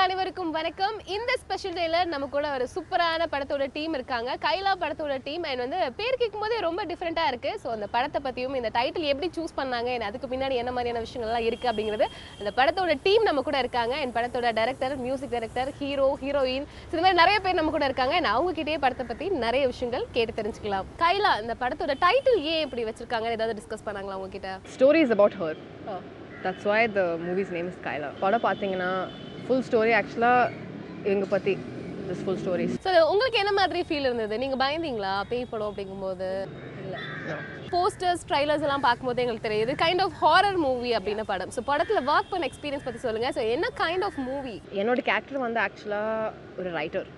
அனைவருக்கும் வணக்கம் இந்த ஸ்பெஷல் டேல நம்ம கூட ஒரு சூப்பரான படத்தோட டீம் இருக்காங்க கைலா படத்தோட டீம் அண்ட் வந்து பேர் கேட்கும் போதே ரொம்ப டிஃப்ரெண்டா இருக்கு ஸோ அந்த படத்தை பத்தியும் இந்த டைட்டில் எப்படி சூஸ் பண்ணாங்க and அதுக்கு பின்னாடி என்ன மாதிரியான விஷயங்கள்லாம் இருக்கு அப்படிங்கிறது அந்த படத்தோட டீம் நம்ம கூட இருக்காங்க என் படத்தோட director music director hero heroine இந்த மாதிரி நிறைய பேர் நம்ம கூட இருக்காங்க and அவங்க கிட்டயே படத்தை பத்தி நிறைய விஷயங்கள் கேட்டு தெரிஞ்சுக்கலாம் கைலா இந்த படத்தோட டைட்டில் ஏன் இப்படி வச்சிருக்காங்க ஏதாவது டிஸ்கஸ் பண்ணாங்களா அவங்க கிட்ட story is about her. That's why the movie's name is Kyla. படம் பார்த்தீங்கன்னா ஃபுல் ஸ்டோரி ஆக்சுவலாக இவங்க பற்றி திஸ் ஃபுல் ஸ்டோரிஸ் ஸோ உங்களுக்கு என்ன மாதிரி ஃபீல் இருந்தது நீங்க பயந்தீங்களா பேய் படம் அப்படிங்கும்போது இல்லை போஸ்டர்ஸ் ட்ரைலர்ஸ் எல்லாம் பார்க்கும்போது எங்களுக்கு தெரியுது கைண்ட் ஆஃப் ஹாரர் மூவி அப்படின்னு படம் ஸோ படத்துல ஒர்க் பண்ண எக்ஸ்பீரியன்ஸ் பத்தி சொல்லுங்க ஸோ என்ன கைண்ட் ஆஃப் மூவி என்னோட கேரக்டர் வந்து ஆக்சுவலாக ஒரு ரைட்டர்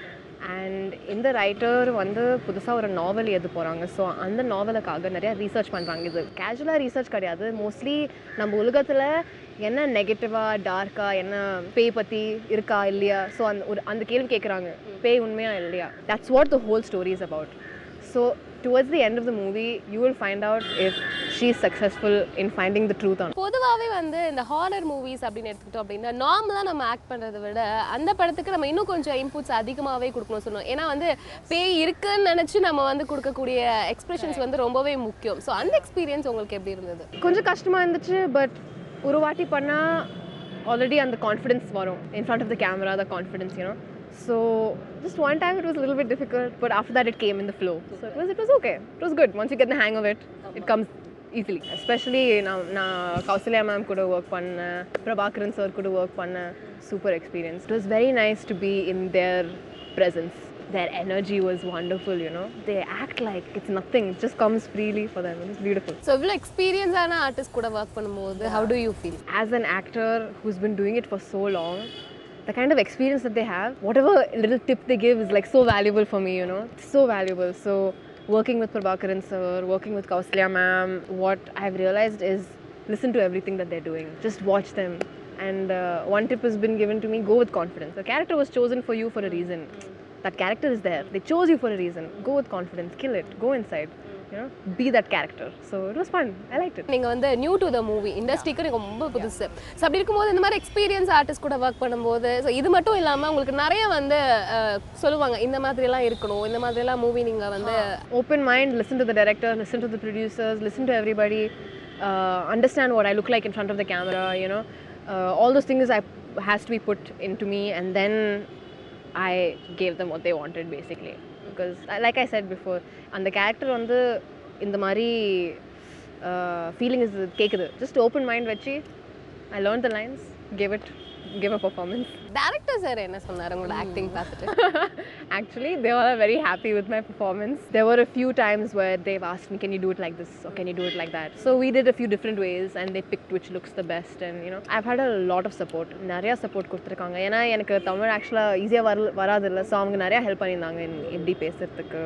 அண்ட் இந்த ரைட்டர் வந்து புதுசாக ஒரு நாவல் எழுத போகிறாங்க ஸோ அந்த நாவலுக்காக நிறையா ரீசர்ச் பண்ணுறாங்க இது கேஷுவலாக ரீசர்ச் கிடையாது மோஸ்ட்லி நம்ம உலகத்தில் என்ன நெகட்டிவாக டார்க்காக என்ன பேய் பற்றி இருக்கா இல்லையா ஸோ அந்த ஒரு அந்த கேள்வி கேட்குறாங்க பேய் உண்மையா இல்லையா that's what the whole story is about so towards the end of the movie you will find out if she is successful in finding the truth on பொதுவாகவே வந்து இந்த ஹாரர் மூவிஸ் அப்படின்னு எடுத்துக்கிட்டோம் அப்படின்னா நார்மலாக நம்ம ஆக்ட் பண்ணுறதை விட அந்த படத்துக்கு நம்ம இன்னும் கொஞ்சம் இன்புட்ஸ் அதிகமாகவே கொடுக்கணும் சொன்னோம் ஏன்னா வந்து பேய் இருக்குன்னு நினச்சி நம்ம வந்து கொடுக்கக்கூடிய எக்ஸ்பிரஷன்ஸ் வந்து ரொம்பவே முக்கியம் ஸோ அந்த எக்ஸ்பீரியன்ஸ் உங்களுக்கு எப்படி இருந்தது கொஞ்சம் கஷ்டமாக இருந்துச்சு பட் ஒரு வாட்டி பண்ணால் ஆல்ரெடி அந்த கான்ஃபிடென்ஸ் வரும் in front of the camera the confidence you know so just one time it was little bit difficult but after that it came in the flow so it was it was okay it was good once you get the hang of it it comes easily especially நான் நான் Kausalya ma'am கூட work பண்ணேன் Prabhakaran sir கூட work பண்ணேன் super experience it was very nice to be in there presence their energy was wonderful you know they act like it's nothing it just comes freely for them it's beautiful so இவ்வளோ எக்ஸ்பீரியன்ஸான artist கூட work பண்ணும்போது how do you feel as an actor who's been doing it for so long, the kind of experience that they have, whatever little tip they give is like so valuable for me, you know, It's so valuable. So, working with Prabhakaran sir, working with Kausalya ma'am, what I've realized is listen to everything that they're doing, just watch them. And uh, one tip has been given to me go with confidence. The character was chosen for you for a reason. That character is there. They chose you for a reason. Go with confidence, kill it, go inside, you know, be that character. So, it was fun. I liked it. நீங்க வந்து new to the movie இண்டஸ்ட்ரிக்கு நீங்க ரொம்ப புதுசு so அப்படி இருக்கும்போது இந்த மாதிரி எக்ஸ்பீரியன்ஸ் ஆர்டிஸ்ட் கூட ஒர்க் பண்ணும்போது ஸோ இது மட்டும் இல்லாம உங்களுக்கு நிறைய வந்து அஹ், சொல்லுவாங்க இந்த மாதிரி எல்லாம் இருக்கணும் இந்த மாதிரி எல்லாம் மூவி நீங்க வந்து open mind, listen to the director, listen to the producers, listen to everybody, uh, understand what I look like in front of the camera, you know. Uh, all those things I has to be put into me and then I gave them what they wanted basically. Because uh, like I said before, அந்த character வந்து இந்த மாதிரி feeling is கேட்குது just open mind வச்சு I learn the lines give it give a performance director sir என்ன சொன்னாரு உங்களோட acting பார்த்துட்டு Actually, they all are very happy with my performance. There were a few times where they've asked me, "Can you do it like this or can you do it like that?" So we did a few different ways, and they picked which looks the best. And you know, I've had a lot of support. நிறைய support கொடுத்துருக்காங்க ஏன்னா எனக்கு தமிழ் ஆக்சுவலாக ஈஸியாக வர வராதில்ல so அவங்க நிறையா help பண்ணியிருந்தாங்க in- எப்படி பேசுறதுக்கு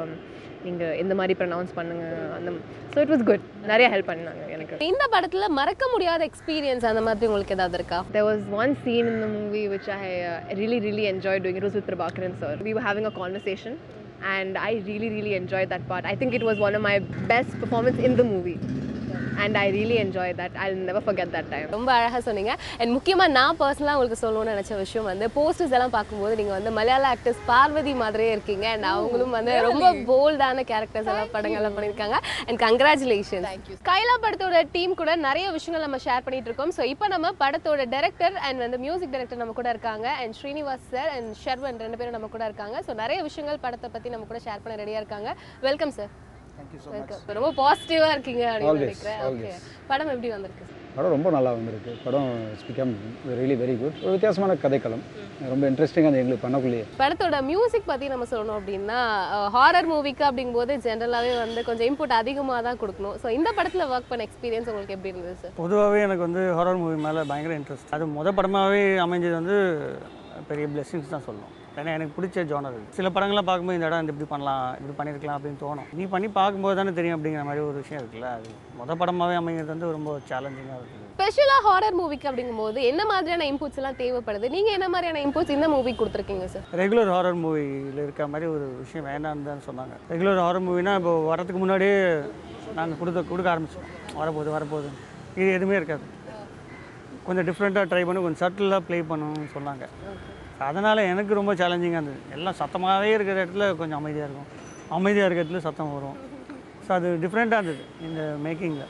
நீங்கள் எந்த மாதிரி ப்ரனவுன்ஸ் பண்ணுங்க அந்த ஸோ இட் வாஸ் குட் நிறைய ஹெல்ப் பண்ணினாங்க எனக்கு இந்த படத்துல மறக்க முடியாத எக்ஸ்பீரியன்ஸ் அந்த மாதிரி உங்களுக்கு ஏதாவது இருக்கா There was one scene in the movie which I uh, really, really enjoyed doing. It was with Prabhakaran sir. We were having a conversation, and I really, really enjoyed that part. I think it was one of my best performance in the movie, and I really enjoyed that. I'll never forget that time. ரொம்ப அழகா சொன்னீங்க and முக்கியமா நான் பர்சனலாக உங்களுக்கு சொல்லணும்னு நினைச்ச விஷயம் வந்து போஸ்டர்ஸ் எல்லாம் பார்க்கும்போது நீங்க வந்து மலையாள ஆக்டர்ஸ் பார்வதி மாதிரியே இருக்கீங்க அண்ட் அவங்களும் வந்து ரொம்ப போல்டான கேரக்டர்ஸ் எல்லாம் படங்கள்லாம் பண்ணியிருக்காங்க அண்ட் கங்க்ராச்சுலேஷன் கைலா படத்தோட டீம் கூட நிறைய விஷயங்கள் நம்ம ஷேர் பண்ணிட்டு இருக்கோம் ஸோ இப்போ நம்ம படத்தோட டைரக்டர் அண்ட் வந்து மியூசிக் டைரக்டர் நம்ம கூட இருக்காங்க and Srinivas sir and Sharvan ரெண்டு பேரும் நம்ம கூட இருக்காங்க ஸோ நிறைய விஷயங்கள் படத்தை பத்தி நம்ம கூட ஷேர் பண்ண ரெடியா இருக்காங்க welcome sir thank you so welcome ரொம்ப பாசிட்டிவா இருக்கீங்க அப்படின்னு Always, நினைக்கிறேன் ஓகே always. படம் எப்படி வந்திருக்கு சார் படம் ரொம்ப நல்லா வந்திருக்கு படம் it's become really very good ஒரு வித்தியாசமான கதைக்களம் ரொம்ப இன்ட்ரெஸ்டிங்காக அது எங்களுக்கு பண்ணக்குள்ளேயே படத்தோட மியூசிக் பத்தி நம்ம சொல்லணும் அப்படின்னா ஹாரர் மூவிக்கு அப்படிங்கும்போது ஜென்ரலாகவே வந்து கொஞ்சம் இன்புட் அதிகமாக தான் கொடுக்கணும் ஸோ இந்த படத்துல ஒர்க் பண்ண எக்ஸ்பீரியன்ஸ் உங்களுக்கு எப்படி இருந்தது சார் பொதுவாகவே எனக்கு வந்து ஹாரர் மூவி மேலே பயங்கர இன்ட்ரெஸ்ட் அது முத படமாகவே அமைஞ்சது வந்து பெரிய பிளெஸிங்ஸ் தான் சொல்லணும் ஏன்னா எனக்கு பிடிச்ச ஜோனர் இது சில படங்கள்லாம் பார்க்கும்போது இந்த இடம் இப்படி பண்ணலாம் இப்படி பண்ணியிருக்கலாம் அப்படின்னு தோணும் நீ பண்ணி பார்க்கும்போது தானே தெரியும் அப்படிங்கிற மாதிரி ஒரு விஷயம் இருக்குல்ல அது முத படமாகவே அமைகிறது வந்து ரொம்ப சேலஞ்சிங்காக இருக்குது ஸ்பெஷலாக ஹாரர் மூவிக்கு அப்படிங்கும்போது என்ன மாதிரியான இன்புட்ஸ் எல்லாம் தேவைப்படுது நீங்க என்ன மாதிரியான இன்புட்ஸ் இந்த மூவி கொடுத்துருக்கீங்க சார் ரெகுலர் ஹாரர் மூவியில் இருக்க மாதிரி ஒரு விஷயம் வேண்டாம்னு தான் சொன்னாங்க ரெகுலர் ஹாரர் மூவினா இப்போ வரதுக்கு முன்னாடியே நாங்கள் கொடுக்க கொடுக்க ஆரம்பிச்சோம் வரப்போகுது வரப்போகுது இது எதுவுமே இருக்காது கொஞ்சம் டிஃப்ரெண்ட்டாக ட்ரை பண்ணி கொஞ்சம் சட்டிலாக ப்ளே பண்ணணும்னு சொன்னாங்க அதனால் எனக்கு ரொம்ப சேலஞ்சிங்காக இருந்தது எல்லாம் சத்தமாகவே இருக்கிற இடத்துல கொஞ்சம் அமைதியாக இருக்கும் அமைதியாக இருக்கிற இடத்துல சத்தம் வரும் ஸோ அது டிஃப்ரெண்ட்டாக இருந்தது இந்த மேக்கிங்கில்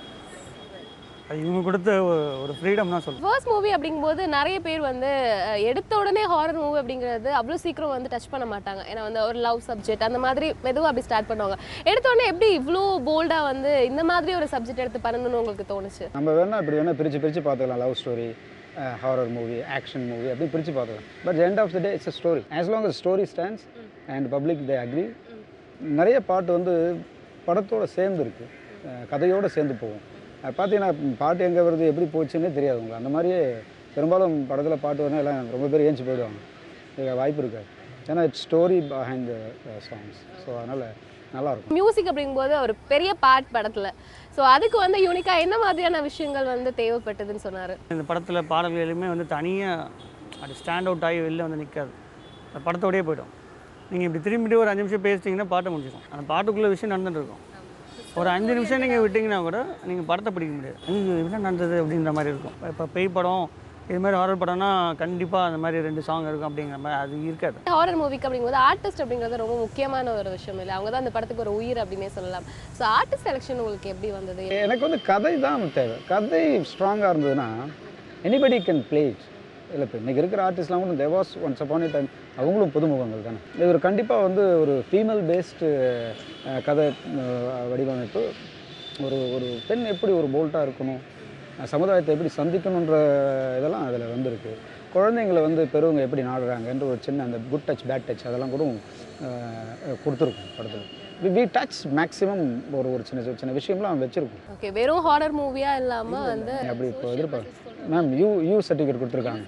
அது இவங்க கொடுத்த ஒ- ஒரு ஃப்ரீடம் தான் சொல்லுவேன் ஃபர்ஸ்ட் மூவி அப்படிங்கும்போது நிறைய பேர் வந்து அஹ், எடுத்த உடனே ஹாரர் மூவி அப்படிங்கிறது அவ்வளோ சீக்கிரம் வந்து டச் பண்ண மாட்டாங்க ஏன்னா வந்து ஒரு லவ் சப்ஜெக்ட் அந்த மாதிரி மெதுவாக அப்படி ஸ்டார்ட் பண்ணுவாங்க எடுத்த உடனே எப்படி இவ்வளோ போல்டாக வந்து இந்த மாதிரி ஒரு சப்ஜெக்ட் எடுத்து பண்ணணும்னு உங்களுக்கு தோணுச்சு நம்ம வேணால் இப்படி வேணால் பிரித்து பிரித்து பார்த்துக்கலாம் love story horror movie action movie அப்படி பிரித்து பார்த்துக்கலாம் but end of the day it's a story as long as story stands and public they agree நிறைய பாட்டு வந்து படத்தோட சேர்ந்து இருக்கு அஹ் கதையோட சேர்ந்து போகும் அது பார்த்தீங்கன்னா பாட்டு எங்கே வருது எப்படி போச்சுன்னே தெரியாது உங்களுக்கு அந்த மாதிரியே பெரும்பாலும் படத்தில் பாட்டு வரணும் எல்லாம் ரொம்ப பேர் ஏஞ்சி போயிடுவாங்க இது வாய்ப்பு இருக்காது ஏன்னா it's story behind the songs so அதனால் நல்லாயிருக்கும் மியூசிக் அப்படிங்கும்போது ஒரு பெரிய பார்ட் படத்தில் ஸோ அதுக்கு வந்து யூனிக்காக என்ன மாதிரியான விஷயங்கள் வந்து தேவைப்பட்டதுன்னு சொன்னார் இந்த படத்தில் பாடல்கள் எல்லாமே வந்து தனியாக அது ஸ்டாண்ட் அவுட் ஆகி வெளில வந்து நிற்காது அந்த படத்தோடயே போய்டும் நீங்கள் இப்படி திரும்பிட்டு ஒரு அஞ்சு நிமிஷம் பேசிட்டிங்கன்னா பாட்டு முடிஞ்சிடும் அந்த பாட்டுக்குள்ளே விஷயம் நடந்துட்டு இருக்கும் ஒரு அஞ்சு நிமிஷம் நீங்கள் விட்டிங்கன்னா கூட நீங்கள் படத்தை பிடிக்க முடியாது ஐயோ என்ன நடந்தது அப்படின்ற மாதிரி இருக்கும் இப்போ பேய் படம் இது மாதிரி ஹாரர் படம்னா கண்டிப்பாக அந்த மாதிரி ரெண்டு சாங் இருக்கும் அப்படிங்கிற மாதிரி அது இருக்காது ஹாரர் மூவிக்கு அப்படிங்கும்போது ஆர்டிஸ்ட் அப்படிங்கிறது ரொம்ப முக்கியமான ஒரு விஷயம் இல்லை அவங்க தான் அந்த படத்துக்கு ஒரு உயிர் அப்படின்னே சொல்லலாம் ஸோ ஆர்டிஸ்ட் செலெக்ஷன் உங்களுக்கு எப்படி வந்தது எனக்கு வந்து கதை தான் தேவை கதை ஸ்ட்ராங்காக இருந்ததுன்னா எனிபடி கேன் பிளே இட் இல்லை இப்போ இன்றைக்கி இருக்கிற ஆர்டிஸ்ட்லாம் கூட தேவாஸ் ஒன்ஸ் அப்பான் டைம் அவங்களும் புதுமுகங்கள் தானே இது ஒரு கண்டிப்பாக வந்து ஒரு ஃபீமேல் பேஸ்டு கதை அஹ், வடிவமைப்பு ஒரு ஒரு பெண் எப்படி ஒரு போல்ட்டாக இருக்கணும் அஹ், சமுதாயத்தை எப்படி சந்திக்கணுன்ற இதெல்லாம் அதில் வந்திருக்கு குழந்தைங்களை வந்து பெரியவங்க எப்படி நாடுறாங்கன்ற ஒரு சின்ன அந்த குட் டச் பேட் டச் அதெல்லாம் கூட அஹ், கொடுத்துருக்கும் படத்தில் வி டச் மேக்ஸிமம் ஒரு ஒரு சின்ன சின்ன விஷயம்லாம் வச்சுருக்கோம் ஓகே வெறும் ஹாரர் மூவியா இல்லாம வந்து அப்படி இப்போ எதிர்பார்க்க மேம் யூ யூ சர்டிஃபிகேட் கொடுத்துருக்காங்க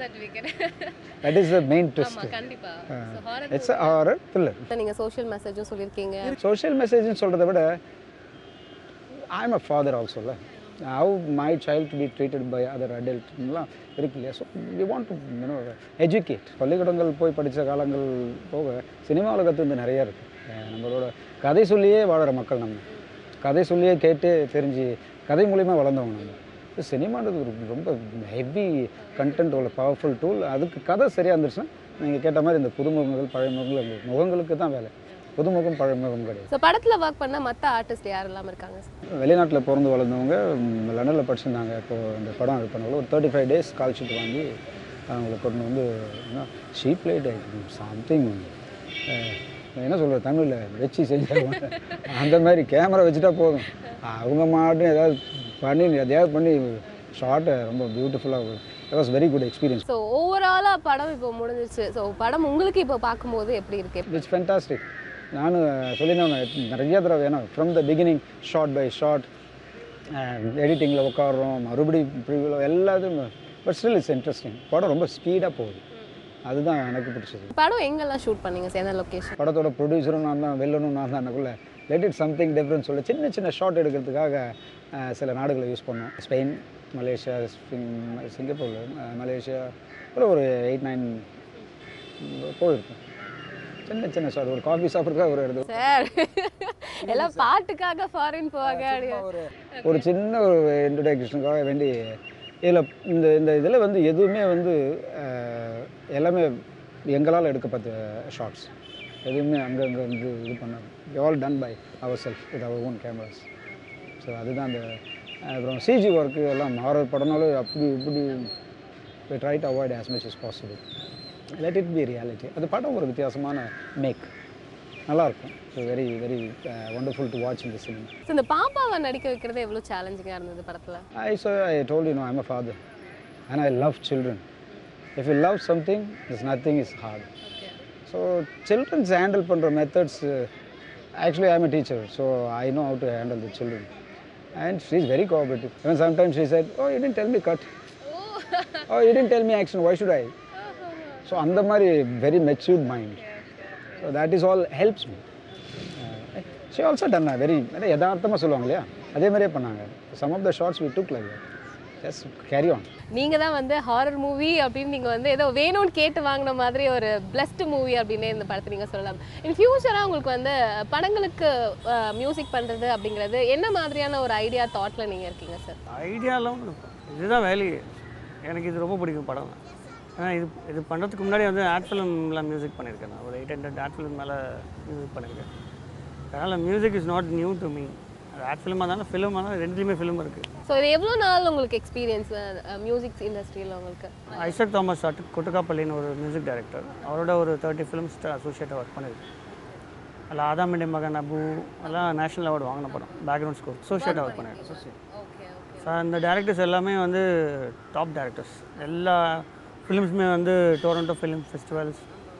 that is the main twist கண்டிப்பா இட்ஸ் ஹாரர் த்ரில்லர் நீங்க சோஷியல் மெசேஜும் சொல்லியிருக்கீங்க சோஷியல் மெசேஜ்னு சொல்கிறத விட ஐ எம் அ ஃபாதர் ஆல்சோல how my child to be treated by other அடல்ட்லாம் இருக்கு இல்லையா so we want to you know educate பள்ளிக்கூடங்கள் போய் படித்த காலங்கள் போக சினிமா உலகத்து வந்து நிறைய இருக்குது நம்மளோட கதை சொல்லியே வாழுற மக்கள் நம்ம கதை சொல்லியே கேட்டு தெரிஞ்சு கதை மூலியமாக வளர்ந்தவங்க நம்ம இது சினிமான்றது ஒரு ரொம்ப ஹெவி கண்டென்ட் உள்ள பவர்ஃபுல் டூல் அதுக்கு கதை சரியாக இருந்துச்சுன்னா நீங்கள் கேட்ட மாதிரி இந்த புதுமுகங்கள் பழையமுகங்கள் அந்த முகங்களுக்கு தான் வேலை புதுமுகம் பழையமுகம் கிடையாது ஸோ படத்துல ஒர்க் பண்ண மத்த ஆர்டிஸ்ட் யாரெல்லாம் இருக்காங்க வெளிநாட்டில் பிறந்து வளர்ந்தவங்க ம், லண்டனில் படிச்சிருந்தாங்க இப்போ இந்த படம் இது பண்ணவங்க ஒரு thirty five days call sheet வாங்கி அவங்கள கொண்டு வந்து ஷீப் பிளேட் சம்திங் என்ன சொல்கிறது தமிழில் வச்சு செஞ்சாங்க அந்த மாதிரி கேமரா வச்சுட்டா போதும் அவங்க மாட்டும் ஏதாவது பண்ணி எதையாவது பண்ணி ஷார்ட்டை ரொம்ப பியூட்டிஃபுல்லாக it was very good experience so ஓவராலாக படம் இப்போ முடிஞ்சிருச்சு ஸோ படம் உங்களுக்கு இப்போ பார்க்கும்போது எப்படி இருக்கு இட்ஸ் ஃபென்டாஸ்டிக் நானும் சொல்லினேன் நிறைய தடவை ஏன்னா from the beginning shot by shot எடிட்டிங்கில் உட்காடுறோம் மறுபடியும் ப்ரிவியூவில் எல்லாத்தையும் பட் ஸ்டில் இட்ஸ் இன்ட்ரெஸ்டிங் படம் ரொம்ப ஸ்பீடாக போகுது அதுதான் எனக்கு பிடிச்சது படம் எங்கெல்லாம் ஷூட் பண்ணீங்க சார் எந்த லொக்கேஷன் படத்தோட ப்ரொடியூசரும் நான் தான் வெல்லணும் நான் தான் எனக்குள்ள லெட் இட் சம்திங் டிஃப்ரெண்ட் சொல்ல சின்ன சின்ன ஷார்ட் எடுக்கிறதுக்காக அஹ், சில நாடுகளை யூஸ் பண்ணோம் ஸ்பெயின் மலேசியா சிங்- சிங்கப்பூர் அஹ், மலேசியா அப்புறம் ஒரு எயிட் நைன் போயிருக்கோம் சின்ன சின்ன ஷார்ட் ஒரு காஃபி சாப்பிட்றதுக்காக ஒரு இடத்துல சார் எல்லாம் பாட்டுக்காக ஃபாரின் போவாங்க அப்படி ஒரு ஒரு சின்ன ஒரு இன்ட்ரடக்ஷனுக்காக வேண்டி இதில் இந்த இந்த இதில் வந்து எதுவுமே வந்து அஹ், எல்லாமே எங்களால் எடுக்கப்பட்ட ஷார்ட்ஸ் எதுவுமே அங்கங்கே வந்து இது பண்ண all done by our self with our own cameras so அதுதான் அந்த அப்புறம் சிஜி ஒர்க்கு எல்லாம் ஹாரர் படம்னாலும் அப்படி இப்படி try to avoid as much as possible let it be reality அது படம் ஒரு வித்தியாசமான மேக் நல்லாயிருக்கும் so very very wonderful to watch இந்த சினிமா ஸோ இந்த பாப்பாவை நடிக்க வைக்கிறது எவ்வளோ சேலஞ்சிங்காக இருந்தது படத்தில் I so I told you, no, I'm a father, and I love children. If you love something, there's nothing is hard. So children's handle பண்ற methods. Uh, actually, I'm a teacher, so I know how to handle the children. And she's very cooperative. Even sometimes she said, "Oh, you didn't tell me cut. oh, you didn't tell me action. Why should I?" So அந்த மாதிரி very matured mind. So that is all helps me. She also done very யதார்த்தமாக சொல்லுவாங்க இல்லையா அதே மாதிரியே பண்ணாங்க some of the shots we took like just carry on நீங்கள் தான் வந்து ஹாரர் மூவி அப்படின்னு நீங்கள் வந்து ஏதோ வேணும்னு கேட்டு வாங்கின மாதிரி ஒரு பிளஸ்டு மூவி அப்படின்னே இந்த படத்தை நீங்கள் சொல்லலாம் இன் ஃபியூச்சராக உங்களுக்கு வந்து படங்களுக்கு மியூசிக் பண்ணுறது அப்படிங்கிறது என்ன மாதிரியான ஒரு ஐடியா தாட்டில் நீங்கள் இருக்கீங்க சார் ஐடியாலாம் இதுதான் வேலையே எனக்கு இது ரொம்ப பிடிக்கும் படம் ஏன்னா இது இது பண்ணுறதுக்கு முன்னாடி வந்து ஆட் ஃபிலிம்லாம் மியூசிக் பண்ணியிருக்கேன் நான் ஒரு எயிட் ஹண்ட்ரட் ஆட் ஃபிலிம் மேலே மியூசிக் பண்ணியிருக்கேன் அதனால் music is not new to me அது ஆட் ஃபிலிமாக இருந்தாலும் ஃபிலிமாக இருந்தாலும் ரெண்டுலேயுமே ஃபிலிம் இருக்குது ஸோ இது எவ்வளோ நாள் உங்களுக்கு எக்ஸ்பீரியன்ஸ் மியூசிக் இண்டஸ்ட்ரியில் உங்களுக்கு ஐசக் தாமஸ் அட்டு கொட்டுக்காப்பள்ளின்னு ஒரு மியூசிக் டைரக்டர் அவரோட ஒரு தேர்ட்டி ஃபிலிம்ஸ் அசோசியேட்டாக ஒர்க் பண்ணியிருக்கேன் அதில் ஆதாமிண்டி மகன் அபு எல்லாம் நேஷனல் அவார்டு வாங்கின படம் பேக்ரவுண்ட் ஸ்கோர் அசோசியேட்டாக ஒர்க் பண்ணியிருக்கேன் ஓகே ஓகே ஸோ அந்த டேரக்டர்ஸ் எல்லாமே வந்து டாப் டேரக்டர்ஸ் எல்லா ஃபிலிம்ஸுமே வந்து டொரண்டோ ஃபிலிம் ஃபெஸ்டிவல்ஸ்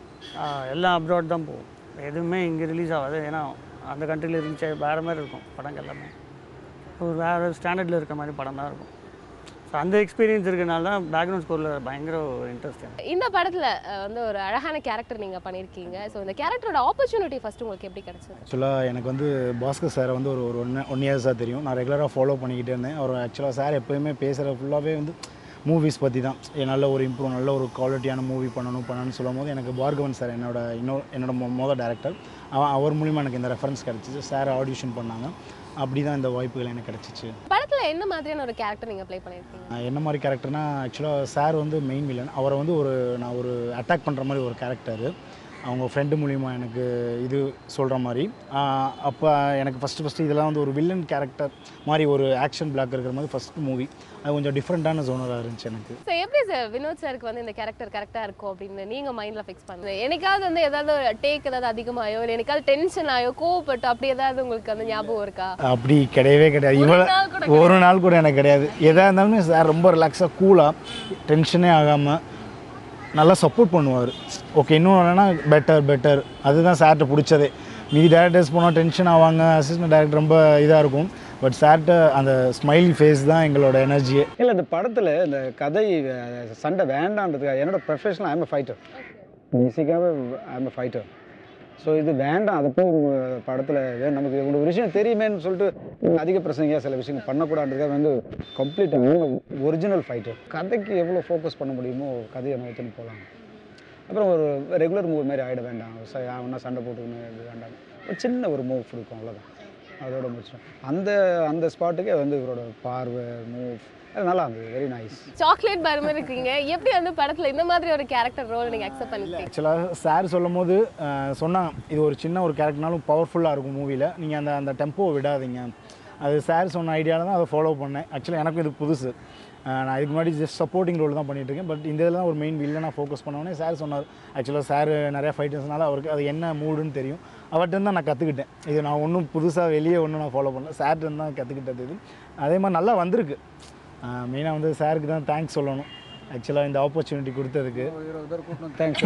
எல்லாம் அப்ராட் தான் போகும் எதுவுமே இங்கே ரிலீஸ் ஆகாது ஏன்னா அந்த கண்ட்ரியில் இருந்துச்சு வேறு மாதிரி இருக்கும் படங்கள் எல்லாமே ஒரு வேறு ஸ்டாண்டர்டில் இருக்க மாதிரி படம் தான் இருக்கும் ஸோ அந்த எக்ஸ்பீரியன்ஸ் இருக்கனால தான் பேக்ரவுண்ட் ஸ்கோரில் பயங்கர ஒரு இன்ட்ரெஸ்ட் எனக்கு இந்த படத்தில் வந்து ஒரு அழகான கேரக்டர் நீங்கள் பண்ணியிருக்கீங்க ஸோ இந்த கேரக்டரோட ஆப்பர்ச்சுனிட்டி ஃபர்ஸ்ட் உங்களுக்கு எப்படி கிடைச்சது ஆக்சுவலாக எனக்கு வந்து பாஸ்கர் சாரை வந்து ஒரு ஒரு ஒன் ஒன் இயர்ஸாக தெரியும் நான் ரெகுலராக ஃபாலோ பண்ணிக்கிட்டே இருந்தேன் அவர் ஆக்சுவலாக சார் எப்போயுமே பேசுகிற ஃபுல்லாகவே வந்து மூவிஸ் பற்றி தான் ஏ, நல்ல ஒரு இம்ப்ரூவ் நல்ல ஒரு குவாலிட்டியான மூவி பண்ணணும் பண்ணணும்னு சொல்லும் போது எனக்கு பார்கவன் சார் என்னோட இன்னொரு என்னோட மொ- மொதல் டேரக்டர் அவன் அவர் மூலிமா எனக்கு இந்த ரெஃபரன்ஸ் கிடச்சிச்சு சார் ஆடிஷன் பண்ணாங்க அப்படி தான் இந்த வாய்ப்புகள் எனக்கு கிடச்சிச்சு படத்தில் என்ன மாதிரியான ஒரு கேரக்டர் நீங்கள் ப்ளே பண்ணியிருக்கீங்க ஆஹ் என்ன மாதிரி கேரக்டர்னா ஆக்சுவலாக சார் வந்து மெயின் வில்லன் அவரை வந்து ஒரு நான் ஒரு அட்டாக் பண்ணுற மாதிரி ஒரு கேரக்டர் அவங்க ஃப்ரெண்டு மூலிமா எனக்கு இது சொல்கிற மாதிரி அப்போ எனக்கு ஃபஸ்ட்டு ஃபஸ்ட்டு இதெல்லாம் வந்து ஒரு வில்லன் கேரக்டர் மாதிரி ஒரு ஆக்ஷன் பிளாக் இருக்கிற மாதிரி ஃபஸ்ட் மூவி அது கொஞ்சம் டிஃப்ரெண்ட்டான ஜோனராக இருந்துச்சு எனக்கு ஸோ எப்படி சார் வினோத் சாருக்கு வந்து இந்த கேரக்டர் கரெக்டாக இருக்கும் அப்படின்னு நீங்கள் மைண்டில் ஃபிக்ஸ் பண்ணுங்க என்னைக்காவது வந்து ஏதாவது டேக் ஏதாவது அதிகமாயோ இல்லை என்னைக்காவது டென்ஷன் ஆயோ கோவப்பட்டோ அப்படி ஏதாவது உங்களுக்கு அந்த ஞாபகம் இருக்கா அப்படி கிடையவே கிடையாது இவ்வளோ நாள் கூட ஒரு நாள் கூட எனக்கு கிடையாது எதாக இருந்தாலுமே சார் ரொம்ப ரிலாக்ஸாக கூலாக டென்ஷனே ஆகாமல் நல்லா சப்போர்ட் பண்ணுவார் ஓகே இன்னும் என்னன்னா பெட்டர் பெட்டர் அதுதான் சார்கிட்ட பிடிச்சதே மீதி டேரக்டர்ஸ் போனால் டென்ஷன் ஆவாங்க அசிஸ்டன்ட் டேரக்டர் ரொம்ப இதாக இருக்கும் பட் சார்கிட்ட அந்த ஸ்மைலி ஃபேஸ் தான் எங்களோட எனர்ஜியே இல்லை இந்த படத்தில் இந்த கதை அஹ், சண்டை வேண்டான்றதுக்காக என்னோட ப்ரொஃபஷனல் ஐம் எ ஃபைட்டர் பேசிக்காகவே ஐம் எ ஃபைட்டர் ஸோ இது வேண்டாம் அதை போய் படத்தில் நமக்கு ஒரு விஷயம் தெரியுமேன்னு சொல்லிட்டு உம், அதிக பிரசங்கியாக சில விஷயங்கள் பண்ணக்கூடாதுக்காக வந்து கம்ப்ளீட் ஒரிஜினல் ஃபைட்டர் கதைக்கு எவ்வளோ ஃபோக்கஸ் பண்ண முடியுமோ கதையை நோக்கின்னு போகலாம் அப்புறம் ஒரு ரெகுலர் மூவ் மாதிரி ஆகிட வேண்டாம் ச- ஒன்றா சண்டை போட்டுக்கணும் இது வேண்டாம் ஒரு சின்ன ஒரு மூவ் கொடுக்கும் அவ்வளோதான் அதோட முடிச்சிடும் அந்த அந்த ஸ்பாட்டுக்கே வந்து இவரோட பார்வை மூவ் அது நல்லா இருந்தது வெரி நைஸ் சாக்லேட் பார் மாதிரி இருக்கீங்க எப்படி வந்து படத்தில் இந்த மாதிரி ஒரு கேரக்டர் ரோல் நீங்கள் அக்செப்ட் பண்ணிருக்கீங்க ஆக்சுவலாக சார் சொல்லும் போது அஹ், சொன்னாங்க இது ஒரு சின்ன ஒரு கேரக்டர்னாலும் பவர்ஃபுல்லாக இருக்கும் மூவியில் நீங்கள் அந்த அந்த டெம்போவை விடாதீங்க அது சார் சொன்ன ஐடியாவில் தான் அதை ஃபாலோ பண்ணேன் ஆக்சுவலாக எனக்கும் இது புதுசு அஹ், நான் இதுக்கு முன்னாடி ஜஸ்ட் சப்போர்ட்டிங் ரோல் தான் பண்ணிட்டு இருக்கேன் பட் இந்த இதில் தான் ஒரு மெயின் வில்லனாக ஃபோக்கஸ் பண்ணோடனே சார் சொன்னார் ஆக்சுவலாக சார் நிறையா ஃபைட்டர்ஸ்னால அவருக்கு அது என்ன மூடுன்னு தெரியும் அவர்கிட்ட தான் நான் கற்றுக்கிட்டேன் இது நான் ஒன்றும் புதுசாக வெளியே ஒன்றும் நான் ஃபாலோ பண்ணல சார்கிட்ட தான் கற்றுக்கிட்டது இது அதே மாதிரி நல்லா வந்திருக்கு மெயினாக வந்து சாருக்கு தான் தேங்க்ஸ் சொல்லணும் ஆக்சுவலாக இந்த ஆப்பர்ச்சுனிட்டி கொடுத்ததுக்கு தேங்க்ஸ்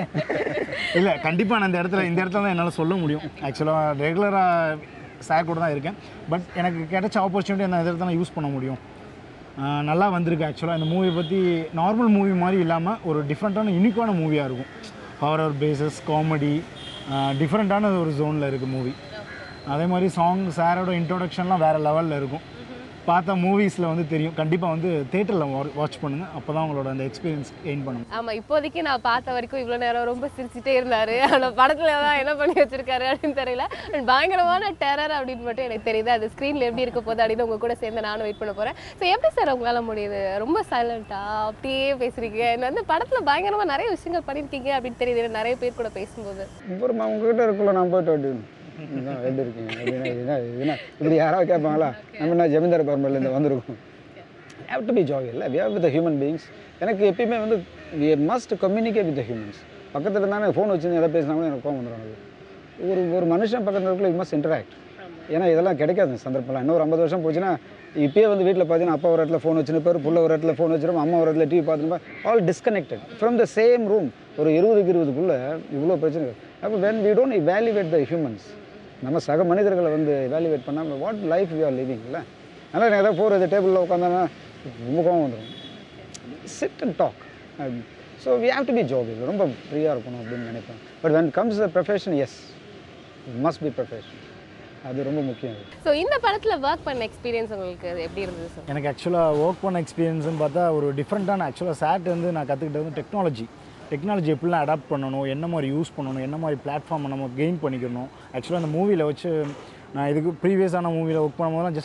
இல்லை கண்டிப்பாக நான் இந்த இடத்துல இந்த இடத்துல தான் என்னால் சொல்ல முடியும் ஆக்சுவலாக ரெகுலராக சார் கூட தான் இருக்கேன் பட் எனக்கு கிடைச்ச ஆப்பர்ச்சுனிட்டி அந்த இடத்துல தான் யூஸ் பண்ண முடியும் ஆஹ் நல்லா வந்திருக்கு ஆக்சுவலாக இந்த மூவி பற்றி நார்மல் மூவி மாதிரி இல்லாமல் ஒரு டிஃப்ரெண்ட்டான யூனிக்கான மூவியாக இருக்கும் ஹாரர் பேசஸ் காமெடி டிஃப்ரெண்ட்டான ஒரு ஜோனில் இருக்குது மூவி அதே மாதிரி சாங் சாரோட இன்ட்ரோடக்ஷன்லாம் வேறு லெவலில் இருக்கும் பார்த்தா மூவிஸில் வந்து தெரியும் கண்டிப்பாக வந்து தேட்டரில் வாட்ச் பண்ணுங்கள் அப்போ தான் உங்களோட அந்த எக்ஸ்பீரியன்ஸ் கெயின் பண்ண முடியும் ஆமா இப்போதைக்கு நான் பார்த்த வரைக்கும் இவ்வளோ நேரம் ரொம்ப சிரிச்சிட்டே இருந்தாரு அந்த படத்துல தான் என்ன பண்ணி வச்சிருக்காரு அப்படின்னு தெரியல And பயங்கரமான டெரர் அப்படின்னு மட்டும் எனக்கு தெரியுது அது ஸ்க்ரீன்ல எப்படி இருக்க போகுது அப்படின்னு உங்க கூட சேர்ந்து நானும் வெயிட் பண்ண போறேன் ஸோ எப்படி சார் உங்களால முடியுது ரொம்ப சைலண்டா அப்படியே பேசுறீங்க என்ன வந்து படத்துல பயங்கரமா நிறைய விஷயங்கள் பண்ணியிருக்கீங்க அப்படின்னு தெரியுது நிறைய பேர் கூட பேசும்போது ஒரு ம- உங்ககிட்ட இருக்குள்ள நான் போயிட்டு வந்து இதுதான் எப்படி இருக்கீங்க அப்படின்னா இதுதான் இதுனா இப்படி யாராவது கேட்பாங்களா நம்ம என்ன ஜமீன்தார் பரம்பரையிலேருந்து வந்திருக்கோம் ஹேவ் டு பி ஜாய் இல்லை we have with human beings எனக்கு எப்பயுமே வந்து we must communicate with humans பக்கத்தில் இருந்தாலும் ஃபோன் வச்சு எதாவது பேசினாலும் எனக்கு கோவம் வந்துடும் எனக்கு ஒரு ஒரு மனுஷன் பக்கத்தில் இருக்குள்ள யூ மஸ்ட் இன்டராக்ட் ஏன்னா இதெல்லாம் கிடைக்காது இந்த சந்தர்ப்பம்லாம் இன்னும் ஒரு ஐம்பது வருஷம் போச்சுன்னா இப்பயே வந்து வீட்டில் பார்த்தீங்கன்னா அப்பா ஒரு இடத்துல ஃபோன் வச்சுருப்பார் புள்ள ஒரு இடத்துல ஃபோன் வச்சிருப்போம் அம்மா ஒரு இடத்துல டிவி பார்த்துருப்பா all disconnected from the same room ஒரு இருபதுக்கு இருபதுக்குள்ளே இவ்வளோ பிரச்சனை இருக்கு. அப்போ when we don't evaluate the humans நம்ம சக மனிதர்களை வந்து evaluate பண்ணாமல் what life we are living இல்லை அதனால் எனக்கு ஏதாவது போகிறது டேபிளில் உட்காந்தானா ரொம்ப கோவம் வந்துடும் sit and talk so we have to be job ரொம்ப ஃப்ரீயாக இருக்கணும் அப்படின்னு நினைப்பேன் but when comes the profession as must be profession அது ரொம்ப முக்கியம் ஸோ இந்த படத்துல ஒர்க் பண்ண எக்ஸ்பீரியன்ஸ் உங்களுக்கு எப்படி இருந்தது சார் எனக்கு ஆக்சுவலாக ஒர்க் பண்ண எக்ஸ்பீரியன்ஸ்னு பார்த்தா ஒரு டிஃப்ரெண்ட்டான ஆக்சுவலாக சாட் வந்து நான் கற்றுக்கிட்டது வந்து டெக்னாலஜி டெக்னாலஜி எப்படிலாம் அடாப்ட் பண்ணணும் என்ன மாதிரி யூஸ் பண்ணணும் என்ன மாதிரி பிளாட்ஃபார்மை நம்ம கெயின் பண்ணிக்கணும் ஆக்சுவலாக அந்த மூவியில் வச்சு நான் இதுக்கு ப்ரீவியஸான மூவியில் ஒர்க் பண்ணும்போதெல்லாம் ஜஸ்ட்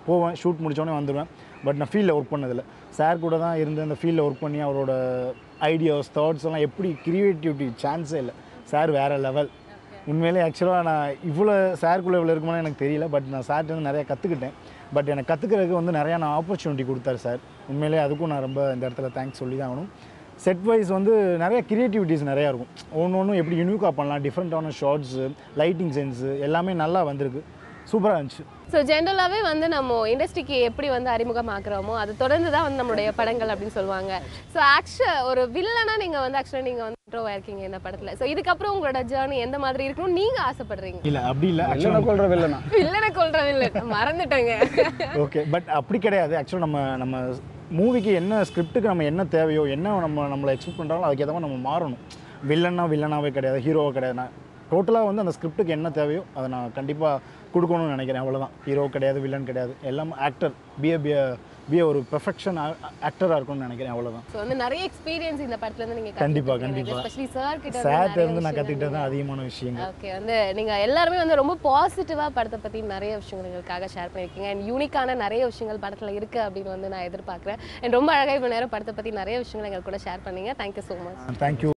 போவேன் ஷூட் முடிச்சோடனே வந்துடுவேன் பட் நான் ஃபீல்டில் ஒர்க் பண்ணதில்லை சார் கூட தான் இருந்து அந்த ஃபீல்டில் ஒர்க் பண்ணி அவரோட ஐடியாஸ் தாட்ஸ் எல்லாம் எப்படி க்ரியேட்டிவிட்டி சான்ஸே இல்லை சார் வேறு லெவல் உண்மையிலே ஆக்சுவலாக நான் இவ்வளோ சார்க்குள்ளே இவ்வளோ இருக்குமான்னு எனக்கு தெரியல பட் நான் சார்ட்டு வந்து நிறையா கற்றுக்கிட்டேன் பட் எனக்கு கற்றுக்கிறதுக்கு வந்து நிறையா நான் ஆப்பர்ச்சுனிட்டி கொடுத்தாரு சார் உண்மையிலே அதுக்கும் நான் ரொம்ப இந்த இடத்துல தேங்க்ஸ் சொல்லி தான் ஆகணும் செட் வைஸ் வந்து நிறைய கிரியேட்டிவிட்டிஸ் நிறையா இருக்கும் ஒன்று ஒன்றும் எப்படி யூனிக்காக பண்ணலாம் டிஃப்ரெண்ட்டான ஷார்ட்ஸு லைட்டிங் சென்ஸு எல்லாமே நல்லா வந்திருக்கு சூப்பராக இருந்துச்சு ஸோ ஜென்ரலாகவே வந்து நம்ம இண்டஸ்ட்ரிக்கு எப்படி வந்து அறிமுகமாக்குறோமோ அது தொடர்ந்து தான் வந்து நம்மளுடைய படங்கள் அப்படின்னு சொல்லுவாங்க ஸோ ஆக்சுவல் ஒரு வில்லனா நீங்கள் வந்து ஆக்சுவலாக நீங்கள் வந்து intro ஆயிருக்கீங்க இந்த படத்தில் ஸோ இதுக்கப்புறம் உங்களோட ஜேர்னி எந்த மாதிரி இருக்கணும் நீங்கள் ஆசைப்படுறீங்க இல்லை அப்படி இல்லை இல்லைன்னா கொள்கிற வில்லனா வில்லனை கொள்ற வில்லன் மறந்துட்டேங்க ஓகே பட் அப்படி கிடையாது ஆக்சுவலாக நம்ம நம்ம மூவிக்கு என்ன ஸ்கிரிப்ட்டுக்கு நம்ம என்ன தேவையோ என்ன நம்ம நம்மளை எக்ஸ்பெக்ட் பண்ணுறாங்களோ அதுக்கு ஏற்ற மாதிரி நம்ம மாறணும் வில்லன்னா வில்லனாவே கிடையாது ஹீரோவாக கிடையாது நான் டோட்டலாக வந்து அந்த ஸ்கிரிப்ட்டுக்கு என்ன தேவையோ அதை நான் கண்டிப்பாக கொடுக்கணும்னு நினைக்கிறேன் அவ்வளோதான் ஹீரோ கிடையாது வில்லன் கிடையாது எல்லாம் ஆக்டர் பிஏ பிஏ பிஏ ஒரு பெர்ஃபெக்ஷன் ஆக்டராக இருக்கணும்னு நினைக்கிறேன் அவ்வளோதான் ஸோ வந்து நிறைய எக்ஸ்பீரியன்ஸ் இந்த படத்துல இருந்து நீங்கள் கண்டிப்பா, கண்டிப்பா. எஸ்பெஷலி சார் கிட்ட சார்ட்ட இருந்து நான் கற்றுக்கிட்டது தான் அதிகமான விஷயங்கள் ஓகே வந்து நீங்க எல்லாருமே வந்து ரொம்ப பாசிட்டிவா படத்தை பத்தி நிறைய விஷயங்கள் எங்களுக்காக ஷேர் பண்ணியிருக்கீங்க அண்ட் யூனிக்கான நிறைய விஷயங்கள் படத்துல இருக்கு அப்படின்னு வந்து நான் எதிர்பார்க்குறேன் அண்ட் ரொம்ப அழகாக இப்போ நேரம் படத்தை பத்தி நிறைய விஷயங்கள் எங்க கூட ஷேர் பண்ணீங்க தேங்க்யூ ஸோ மச் தேங்க்யூ